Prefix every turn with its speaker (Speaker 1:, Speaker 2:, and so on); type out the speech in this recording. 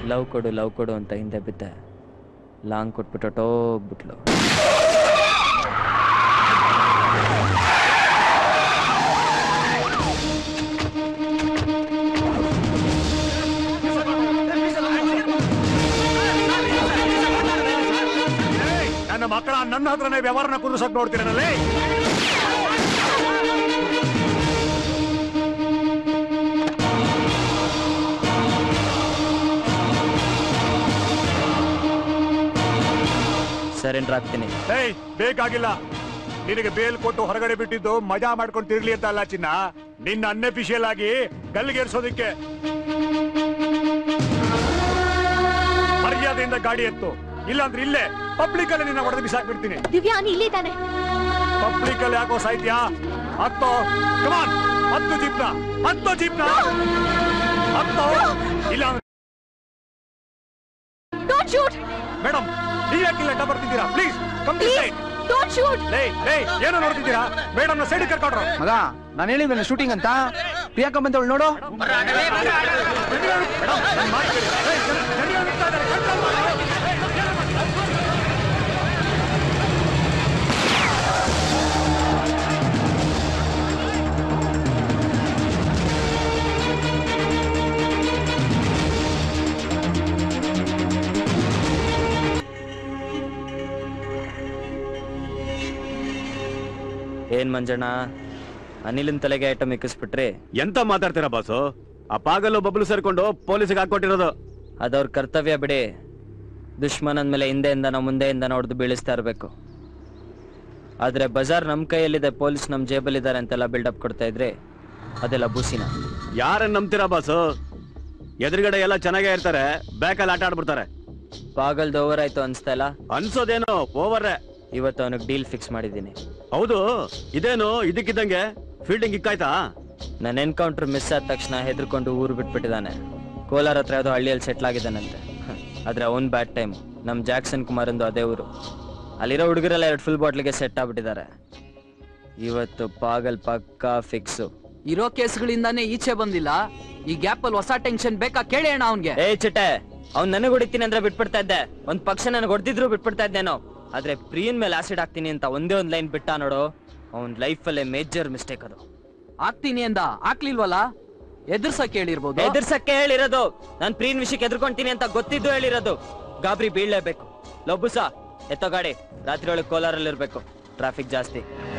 Speaker 1: love ಕೊಡು love ಕೊಡು ಅಂತ ಹಿಂದೆ ಬಿದ್ದೆ ಲಾಂಗ್ ಕೊಟ್ಬಿಟ್ಟು ಹೊಟ್ಟೋಗ್ಬಿಟ್ಲು
Speaker 2: ನನ್ನ ಮಕ್ಕಳ ನನ್ನ ಹತ್ರನೇ ವ್ಯವಹಾರನ ಕುದಿಸಕ್ ನೋಡ್ತೀರನಲ್ಲೇ
Speaker 1: ಸರೆಂಡರ್ ಆಗ್ತೀನಿ
Speaker 2: ಏಯ್ ಬೇಕಾಗಿಲ್ಲ ನಿನಗೆ ಬೇಲ್ ಕೊಟ್ಟು ಹೊರಗಡೆ ಬಿಟ್ಟಿದ್ದು ಮಜಾ ಮಾಡ್ಕೊಂಡು ತಿರ್ಲಿ ಅಂತ ಅಲ್ಲ ಚಿನ್ನ ನಿನ್ನ ಅನ್ಎಫಿಷಿಯಲ್ ಆಗಿ ಗಲ್ಲಿಗೇರಿಸೋದಿಕ್ಕೆ ಮರ್ಯಾದೆಯಿಂದ ಗಾಡಿ ಎತ್ತು ಇಲ್ಲಾಂದ್ರೆ ಇಲ್ಲೇ ಪಬ್ಲಿಕ್ ಅಲ್ಲಿ ನಿನ್ನ ಹೊಡೆದು ಬಿಸಾಕ್ಬಿಡ್ತೀನಿ
Speaker 3: ದಿವ್ಯಾ ನೀ ಇಲ್ಲೇ ತಾನೆ
Speaker 2: ಪಬ್ಲಿಕ್ ಅಲ್ಲಿ ಯಾಕೋ ಸಾಹಿತ್ಯ ಹತ್ತೋ ಕಮಾನ್ ಹತ್ತು ಜೀಪ್ನ ಹತ್ತು ಜೀಪ್ನ ಹತ್ತೋ ಇಲ್ಲ
Speaker 3: ಡೋಂಟ್ ಶೂಟ್
Speaker 2: ಮೇಡಮ್ ನೀವ್ ಯಾಕಿಲ್ಲ ಅಡ್ಡ ಬರ್ತಿದ್ದೀರಾ please come this side
Speaker 3: don't shoot
Speaker 2: ಲೇ ಲೇ ಏನು ನೋಡ್ತಿದ್ದೀರಾ ಮೇಡಮ್ ನ ಸೈಡ್ ಕರ್ಕೊಂಡ್ರು
Speaker 4: ಮಗ ನಾನು ಹೇಳಿದ್ಮೇಲೆ ಶೂಟಿಂಗ್ ಅಂತ ಪ್ರಿಯಾಂಕಾ ಬಂದವಳು ನೋಡು
Speaker 1: ಏನ್ ಮಂಜಣ್ಣ ಅನಿಲಿನ ತಲೆಗೆ ಐಟಮ್ ಇಕ್ಕಿಸ್ಬಿಟ್ರಿ
Speaker 5: ಎಂತ ಮಾತಾಡ್ತೀರಾ ಬಾಸು ಆ ಪಾಗಲ್ಲು ಬಬ್ಲು ಸೇರ್ಕೊಂಡು ಪೊಲೀಸಿಗೆ ಹಾಕೊಟ್ಟಿರೋದು
Speaker 1: ಅದವ್ರ ಕರ್ತವ್ಯ ಬಿಡಿ ದುಶ್ಮನ್ ಅಂದ್ಮೇಲೆ ಹಿಂದೆಯಿಂದ ನಾವು ಮುಂದೆಯಿಂದ ನೋಡ್ದು ಬೀಳಿಸ್ತಾ ಇರಬೇಕು ಆದ್ರೆ ಬಜಾರ್ ನಮ್ ಕೈಯಲ್ಲಿದೆ ಪೊಲೀಸ್ ನಮ್ ಜೇಬಲ್ಲಿದ್ದಾರೆ ಅಂತೆಲ್ಲ ಬಿಲ್ಡಪ್ ಕೊಡ್ತಾ ಇದ್ರೆ ಅದೆಲ್ಲ ಬೂಸಿನ
Speaker 5: ಯಾರನ್ನ ನಂಬ್ತೀರಾ ಬಾಸು ಎದುರುಗಡೆ ಎಲ್ಲ ಚೆನ್ನಾಗೇ ಇರ್ತಾರೆ ಬ್ಯಾಕಲ್ಲಿ ಆಟ ಆಡ್ಬಿಡ್ತಾರೆ
Speaker 1: ಪಾಗಲ್ದು ಓವರ್ ಆಯ್ತು ಅನ್ಸ್ತಾ ಇಲ್ಲ
Speaker 5: ಅನ್ಸೋದೇನು ಓವರ್ರೆ
Speaker 1: ಇವತ್ತು ಅವನಿಗೆ ಡೀಲ್ ಫಿಕ್ಸ್ ಮಾಡಿದ್ದೀನಿ
Speaker 5: ಹೌದು ಇದೇನು ಇದಕ್ಕಿದ್ದಂಗೆ ಫೀಲ್ಡಿಂಗ್ ಇಕ್ಕಾಯ್ತಾ
Speaker 1: ನನ್ನ ಎನ್ಕೌಂಟರ್ ಮಿಸ್ ಆದ ತಕ್ಷಣ ಹೆದರ್ಕೊಂಡು ಊರು ಬಿಟ್ಬಿಟ್ಟಿದ್ದಾನೆ ಕೋಲಾರ ಹತ್ರ ಯಾವುದೋ ಹಳ್ಳಿಯಲ್ಲಿ ಸೆಟ್ಲ್ ಆಗಿದ್ದಾನಂತೆ ಹ, ಆದ್ರೆ ಅವನ್ ಬ್ಯಾಡ್ ಟೈಮ್ ನಮ್ ಜಾಕ್ಸನ್ ಕುಮಾರಂದು ಅದೇ ಊರು ಅಲ್ಲಿರೋ ಹುಡುಗರೆಲ್ಲ ಎರಡು ಫುಲ್ ಬಾಟ್ಲಿಗೆ ಸೆಟ್ ಆಗ್ಬಿಟ್ಟಿದ್ದಾರೆ ಇವತ್ತು ಪಾಗಲ್ ಪಕ್ಕಾ ಫಿಕ್ಸು
Speaker 6: ಇರೋ ಕೇಸ್ಗಳಿಂದಾನೇ ಈಚೆ ಬಂದಿಲ್ಲ ಈ ಗ್ಯಾಪ್ ಅಲ್ಲಿ ಹೊಸ ಟೆನ್ಷನ್ ಬೇಕಾ ಕೇಳಿ ಅಣ್ಣ ಅವ್ನ್ಗೆ
Speaker 1: ಏ ಚಿಟ್ಟೆ ಅವ್ನ್ ನನಗ್ ಹೊಡಿತೀನಿ ಅಂದ್ರೆ ಬಿಟ್ಬಿಡ್ತಾ ಇದ್ದೆ ಒಂದ್ ಪಕ್ಷ ನನಗೆ ಹೊಡೆದಿದ್ರು ಬಿಟ್ಬಿಡ್ತಾ ಇದ್ದೇನೋ ಆದ್ರೆ ಪ್ರಿಯನ್ ಮೇಲೆ ಆಸಿಡ್ ಹಾಕ್ತೀನಿ ಅಂತ ಒಂದೇ ಒಂದ್ ಲೈನ್ ಬಿಟ್ಟ ನೋಡು ಅವ್ನ್ ಲೈಫಲ್ಲೇ ಮೇಜರ್ ಮಿಸ್ಟೇಕ್ ಅದು
Speaker 6: ಆಗ್ತೀನಿ ಅಂದ ಹಾಕ್ಲಿಲ್ವಲ್ಲ ಎದುರ್ಸಕ್ ಹೇಳಿರ್ಬೋದು
Speaker 1: ಎದುರ್ಸಕ್ಕೆ ಹೇಳಿರೋದು ನಾನ್ ಪ್ರೀನ್ ವಿಷಯಕ್ಕೆ ಎದುರ್ಕೊಂತೀನಿ ಅಂತ ಗೊತ್ತಿದ್ದು ಹೇಳಿರೋದು ಗಾಬರಿ ಬೀಳ್ಲೇಬೇಕು ಲಬ್ಬುಸ ಎತ್ತೋ ಗಾಡಿ ರಾತ್ರಿ ಒಳಗೆ ಕೋಲಾರಲ್ಲಿ ಇರ್ಬೇಕು ಟ್ರಾಫಿಕ್ ಜಾಸ್ತಿ